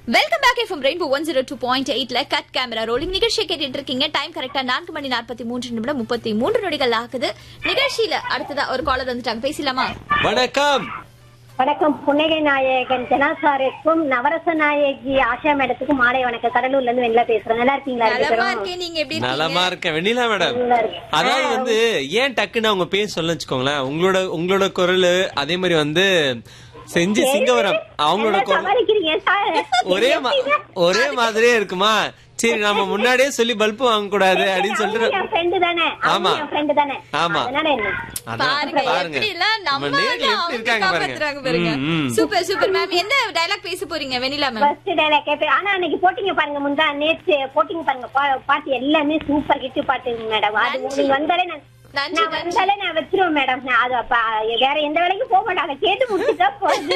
Welcome back FM Rainbow one zero two point எயிட்ல cut camera rolling நிகழ்ச்சியை கேட்டுட்டு இருக்கீங்க டைம் கரெக்டா நான்கு மணி நாற்பத்தி மூன்று நிமிடம் முப்பத்தி மூன்று நொடிகள் ஆகுது நிகழ்ச்சியில அடுத்ததா ஒரு காலர் வந்துட்டாங்க பேசலாமா வணக்கம் வணக்கம் புன்னகை நாயகன் ஜனாசாருக்கும் நவரச நாயகி ஆஷா மேடத்துக்கும் மாலை வணக்கம் கடலூர்ல இருந்து வெண்ணிலா பேசுறேன் நல்லா இருக்கீங்களா ரெண்டு நலமா பேரும்? இருக்கேன் நீங்க எப்படி நலமா இருக்கீங்க இருக்கேன் வெண்ணிலா மேடம் நல்லா இருக்கேன். அதாவது வந்து ஏன் டக்குன்னு அவங்க பேர் சொல்ல வச்சுக்கோங்களேன் உங்களோட உங்களோட குரல் அதே மாதிரி வந்து செஞ்சு சிங்கவரம் அவங்களோட நல்லா குரல் சமாளிக்கிறீங்க சார். ஒரே மா- ஒரே மாதிரியே இருக்குமா சரி நாம முன்னாடியே சொல்லி பல்ப் வாங்க கூடாது அப்படின்னு அவங்க சொல்லிட்டு என் friend தானே அவங்க ஆமா. என் friend தானே ஆமா. அதனால என்ன அதான் பாருங்க பாருங்க எப்படி எல்லாம் நம்ம நம்ம நேர்ல ஆளை எப்படி அவங்க இருக்காங்க காப்பாத்துறாங்க பாருங்க பாருங்க ம், ம். சூப்பர் சூப்பர் மேம் என்ன டயலாக் பேச போறீங்க வெனிலா மேம் ஃபர்ஸ்ட் டைலாக் கேட்பேன் ஆனா அன்னைக்கு போட்டிங்க பாருங்க முந்தா நேற்று போட்டிங்க பாருங்க பா- பாட்டு எல்லாமே சூப்பர் ஹிட் பாட்டு மேடம் அது நன்றி. நீங்க வந்தாலே நான் நன்றி, நான் நன்றி. வந்தாலே நான் வச்சிருவேன் மேடம் நான் அது அப்ப வேற எந்த வேலைக்கும் போக மாட்டாங்க கேட்டு முடிச்சுட்டா போகுது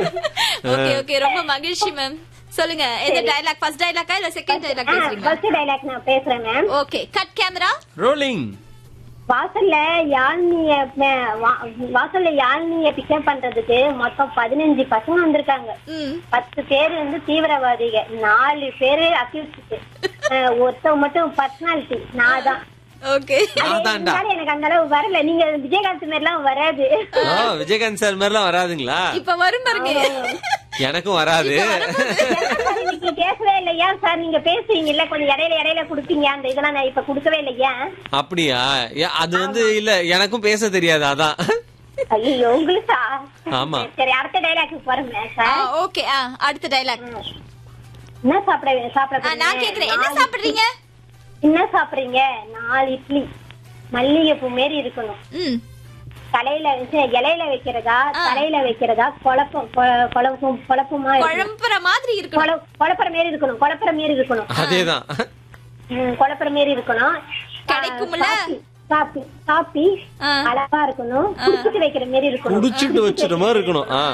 ஓகே ஓகே ரொம்ப மகிழ்ச்சி மேம் சொல்லுங்க எந்த டயலாக் ஃபர்ஸ்ட் டயலாக்கா இல்ல செகண்ட் டயலாக் பேசுறீங்க ஃபர்ஸ்ட் டைலாக் நான் பேசுறேன் ma'am okay cut camera rolling வாசல்ல யாழ்னிய ம- வா- வாசல்ல யாழ்னிய பிக்கப் பண்றதுக்கு மொத்தம் பதினஞ்சு பசங்க வந்திருக்காங்க ம் பத்து பேர் வந்து தீவிரவாதிக நாலு பேரு அக்யூஸ்ட் ஒருத்தவங்க மட்டும் பர்சனாலிட்டி நான் தான் ஓகே அது அதான்டா. இருந்தாலும் எனக்கு அந்த அளவு வரல நீங்க விஜயகாந்த் மாதிரி எல்லாம் வராது ஓ விஜயகாந்த் சார் மாதிரிலாம் வராதுங்களா இப்ப வரும் பாருங்க எனக்கும் வராது இன்னைக்கு பேசவே இல்லை ஏன் சார் நீங்க பேசுறீங்கல்ல கொஞ்சம் இடையில இடையில கொடுப்பீங்க அந்த இதெல்லாம் நான் இப்ப கொடுக்கவே இல்லை ஏன் அப்படியா ஏ, அது வந்து இல்ல எனக்கும் பேச தெரியாது அதான் ஐயோ உங்களுக்கா ஆமா. சரி அடுத்த டைலாக்கு போறேன் சார் ஓகே ஆ அடுத்த டயலாக் என்ன சாப்பிட சாப்பிட நான் போறீங்க? கேக்குறேன் என்ன நாலு சாப்பிடுறீங்க என்ன சாப்பிடுறீங்க நாலு இட்லி மல்லிகைப்பூ மாரி இருக்கணும் ம் தலையில வச்சு இலையில வைக்கிறதா ஆ. தலையில வைக்கிறதா குழப்பம் கொ- குழப்பம் குழப்பமா இருக்கணும். குழம்புற மாதிரி இருக்கணும் குழ- குழப்பற மாரி இருக்கணும் குழப்பற மாரி இருக்கணும் அதேதான் ம், குழப்பற மாரி இருக்கணும் கிடைக்கும்ல? காப்பி காப்பி ஆ. அழகா இருக்கணும் குடிச்சிட்டு வைக்கிற மாரி இருக்கணும் குடிச்சிட்டு வச்சிட்ட மாதிரி இருக்கணும் ஆ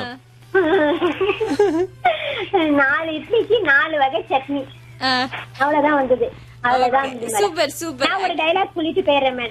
நாலு இட்லிக்கு நாலு வகை சட்னி ஆ. அவ்வளவுதான் வந்தது அவ்வளவுதான் வந்தது madam. சூப்பர் சூப்பர் நான் ஒரு டைலாக் சொல்லிட்டு போயிடுறேன் madam.